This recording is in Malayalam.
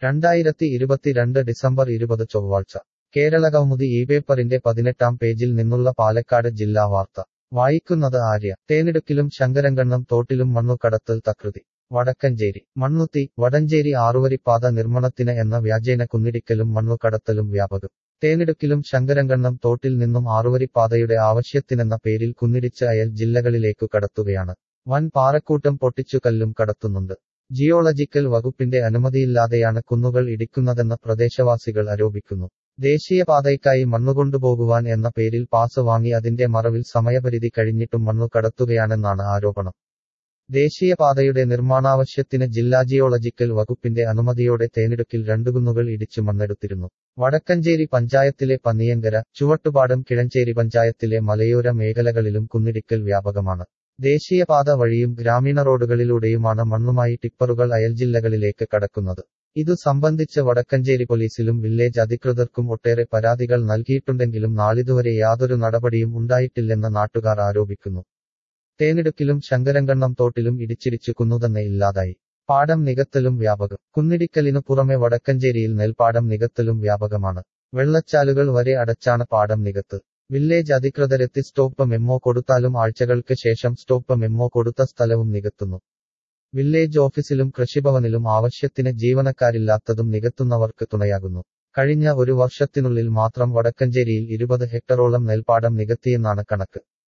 രണ്ടായിരത്തി ഇരുപത്തിരണ്ട് ഡിസംബർ ഇരുപത് ചൊവ്വാഴ്ച കേരള കൗമുദി ഈ പേപ്പറിന്റെ പതിനെട്ടാം പേജിൽ നിന്നുള്ള പാലക്കാട് ജില്ലാ വാർത്ത വായിക്കുന്നത് ആര്യ തേനിടുക്കിലും ശങ്കരങ്കണ്ണം തോട്ടിലും മണ്ണുകടത്തൽ തകൃതി വടക്കഞ്ചേരി മണ്ണുത്തി വടഞ്ചേരി ആറുവരിപ്പാത നിർമ്മാണത്തിന് എന്ന വ്യാജേന കുന്നിടിക്കലും മണ്ണുകടത്തലും വ്യാപകം തേനിടുക്കിലും ശങ്കരങ്കണ്ണം തോട്ടിൽ നിന്നും ആറുവരിപ്പാതയുടെ ആവശ്യത്തിനെന്ന പേരിൽ കുന്നിടിച്ച് അയൽ ജില്ലകളിലേക്കു കടത്തുകയാണ് വൻ പാറക്കൂട്ടം പൊട്ടിച്ചു കല്ലും കടത്തുന്നുണ്ട് ജിയോളജിക്കൽ വകുപ്പിന്റെ അനുമതിയില്ലാതെയാണ് കുന്നുകൾ ഇടിക്കുന്നതെന്ന് പ്രദേശവാസികൾ ആരോപിക്കുന്നു ദേശീയപാതയ്ക്കായി മണ്ണുകൊണ്ടുപോകുവാൻ എന്ന പേരിൽ പാസ് വാങ്ങി അതിന്റെ മറവിൽ സമയപരിധി കഴിഞ്ഞിട്ടും മണ്ണു കടത്തുകയാണെന്നാണ് ആരോപണം ദേശീയപാതയുടെ നിർമ്മാണാവശ്യത്തിന് ജില്ലാ ജിയോളജിക്കൽ വകുപ്പിന്റെ അനുമതിയോടെ തേനിടുക്കിൽ രണ്ടു കുന്നുകൾ ഇടിച്ചു മണ്ണെടുത്തിരുന്നു വടക്കഞ്ചേരി പഞ്ചായത്തിലെ പന്നിയങ്കര ചുവട്ടുപാടം കിഴഞ്ചേരി പഞ്ചായത്തിലെ മലയോര മേഖലകളിലും കുന്നിടിക്കൽ വ്യാപകമാണ് ദേശീയപാത വഴിയും ഗ്രാമീണ റോഡുകളിലൂടെയുമാണ് മണ്ണുമായി ടിപ്പറുകൾ അയൽജില്ലകളിലേക്ക് കടക്കുന്നത് ഇതു സംബന്ധിച്ച് വടക്കഞ്ചേരി പോലീസിലും വില്ലേജ് അധികൃതർക്കും ഒട്ടേറെ പരാതികൾ നൽകിയിട്ടുണ്ടെങ്കിലും നാളിതുവരെ യാതൊരു നടപടിയും ഉണ്ടായിട്ടില്ലെന്ന് നാട്ടുകാർ ആരോപിക്കുന്നു തേനിടുക്കിലും ശങ്കരങ്കണ്ണം തോട്ടിലും ഇടിച്ചിടിച്ചു കുന്നുതന്നെ ഇല്ലാതായി പാടം നികത്തലും വ്യാപകം കുന്നിടിക്കലിനു പുറമെ വടക്കഞ്ചേരിയിൽ നെൽപ്പാടം നികത്തലും വ്യാപകമാണ് വെള്ളച്ചാലുകൾ വരെ അടച്ചാണ് പാടം നികത്ത് വില്ലേജ് അധികൃതരെത്തി സ്റ്റോപ്പ് മെമ്മോ കൊടുത്താലും ആഴ്ചകൾക്ക് ശേഷം സ്റ്റോപ്പ് മെമ്മോ കൊടുത്ത സ്ഥലവും നികത്തുന്നു വില്ലേജ് ഓഫീസിലും കൃഷിഭവനിലും ആവശ്യത്തിന് ജീവനക്കാരില്ലാത്തതും നികത്തുന്നവർക്ക് തുണയാകുന്നു കഴിഞ്ഞ ഒരു വർഷത്തിനുള്ളിൽ മാത്രം വടക്കഞ്ചേരിയിൽ ഇരുപത് ഹെക്ടറോളം നെൽപ്പാടം നികത്തിയെന്നാണ് കണക്ക്